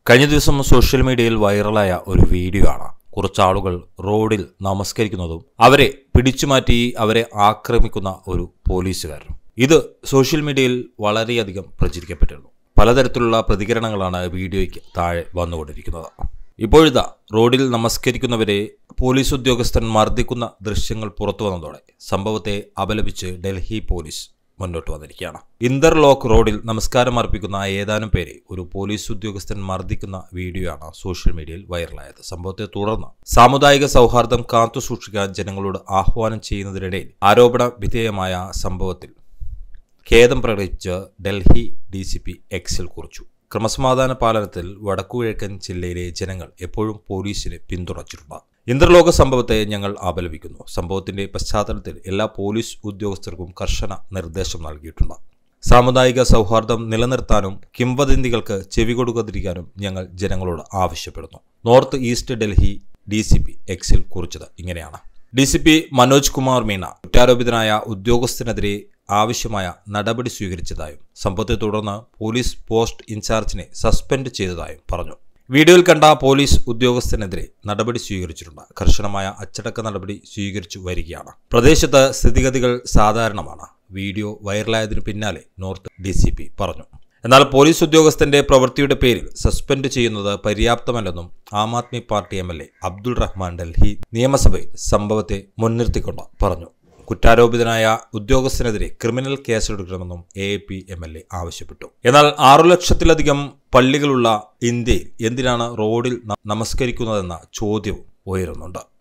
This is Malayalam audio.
കഴിഞ്ഞ ദിവസം സോഷ്യൽ മീഡിയയിൽ വൈറലായ ഒരു വീഡിയോ ആണ് കുറച്ചാളുകൾ റോഡിൽ നമസ്കരിക്കുന്നതും അവരെ പിടിച്ചുമാറ്റി അവരെ ആക്രമിക്കുന്ന ഒരു പോലീസുകാരനും ഇത് സോഷ്യൽ മീഡിയയിൽ വളരെയധികം പ്രചരിക്കപ്പെട്ടിരുന്നു പലതരത്തിലുള്ള പ്രതികരണങ്ങളാണ് വീഡിയോയ്ക്ക് താഴെ വന്നുകൊണ്ടിരിക്കുന്നത് ഇപ്പോഴിതാ റോഡിൽ നമസ്കരിക്കുന്നവരെ പോലീസ് ഉദ്യോഗസ്ഥൻ മർദ്ദിക്കുന്ന ദൃശ്യങ്ങൾ പുറത്തു വന്നതോടെ സംഭവത്തെ അപലപിച്ച് ഡൽഹി പോലീസ് മുന്നോട്ട് വന്നിരിക്കുകയാണ് ഇന്റർലോക്ക് റോഡിൽ നമസ്കാരം അർപ്പിക്കുന്ന ഏതാനും പേരെ ഒരു പോലീസ് ഉദ്യോഗസ്ഥൻ മർദ്ദിക്കുന്ന വീഡിയോയാണ് സോഷ്യൽ മീഡിയയിൽ വൈറലായത് സംഭവത്തെ തുടർന്ന് സാമുദായിക സൗഹാർദ്ദം കാത്തുസൂക്ഷിക്കാൻ ജനങ്ങളോട് ആഹ്വാനം ചെയ്യുന്നതിനിടയിൽ ആരോപണ വിധേയമായ സംഭവത്തിൽ ഖേദം പ്രകടിപ്പിച്ച് ഡൽഹി ഡി സി പി എക്സിൽ കുറിച്ചു ക്രമസമാധാന പാലനത്തിൽ വടക്കുകിഴക്കൻ ജില്ലയിലെ ജനങ്ങൾ എപ്പോഴും പോലീസിനെ പിന്തുണച്ചിട്ടുണ്ട് ഇന്റർലോക സംഭവത്തെ ഞങ്ങൾ അപലപിക്കുന്നു സംഭവത്തിന്റെ പശ്ചാത്തലത്തിൽ എല്ലാ പോലീസ് ഉദ്യോഗസ്ഥർക്കും കർശന നിർദ്ദേശം നൽകിയിട്ടുണ്ട് സാമുദായിക സൗഹാർദ്ദം നിലനിർത്താനും കിംവദന്തികൾക്ക് ചെവി കൊടുക്കാതിരിക്കാനും ഞങ്ങൾ ജനങ്ങളോട് ആവശ്യപ്പെടുന്നു north east Delhi D C P എക്സിൽ കുറിച്ചത് ഇങ്ങനെയാണ് D C P Manoj Kumar Meena കുറ്റാരോപിതനായ ഉദ്യോഗസ്ഥനെതിരെ ആവശ്യമായ നടപടി സ്വീകരിച്ചതായും സംഭവത്തെ തുടർന്ന് പോലീസ് പോസ്റ്റ് ഇൻചാർജിനെ സസ്പെൻഡ് ചെയ്തതായും പറഞ്ഞു വീഡിയോയിൽ കണ്ട പോലീസ് ഉദ്യോഗസ്ഥനെതിരെ നടപടി സ്വീകരിച്ചിട്ടുണ്ട് കർശനമായ അച്ചടക്ക നടപടി സ്വീകരിച്ചു വരികയാണ് പ്രദേശത്ത് സ്ഥിതിഗതികൾ സാധാരണമാണ് വീഡിയോ വൈറലായതിനു പിന്നാലെ നോർത്ത് ഡി സി പി പറഞ്ഞു എന്നാൽ പോലീസ് ഉദ്യോഗസ്ഥന്റെ പ്രവൃത്തിയുടെ പേരിൽ സസ്പെൻഡ് ചെയ്യുന്നത് പര്യാപ്തമല്ലെന്നും Aam Aadmi Party M L A Abdul Rahman Delhi നിയമസഭയിൽ സംഭവത്തെ മുൻനിർത്തിക്കൊണ്ട് പറഞ്ഞു കുറ്റാരോപിതനായ ഉദ്യോഗസ്ഥനെതിരെ ക്രിമിനൽ കേസെടുക്കണമെന്നും A P M L A ആവശ്യപ്പെട്ടു എന്നാൽ ആറു ലക്ഷത്തിലധികം പള്ളികളുള്ള ഇന്ത്യയിൽ എന്തിനാണ് റോഡിൽ ന- നമസ്കരിക്കുന്നതെന്ന ചോദ്യവും ഉയരുന്നുണ്ട്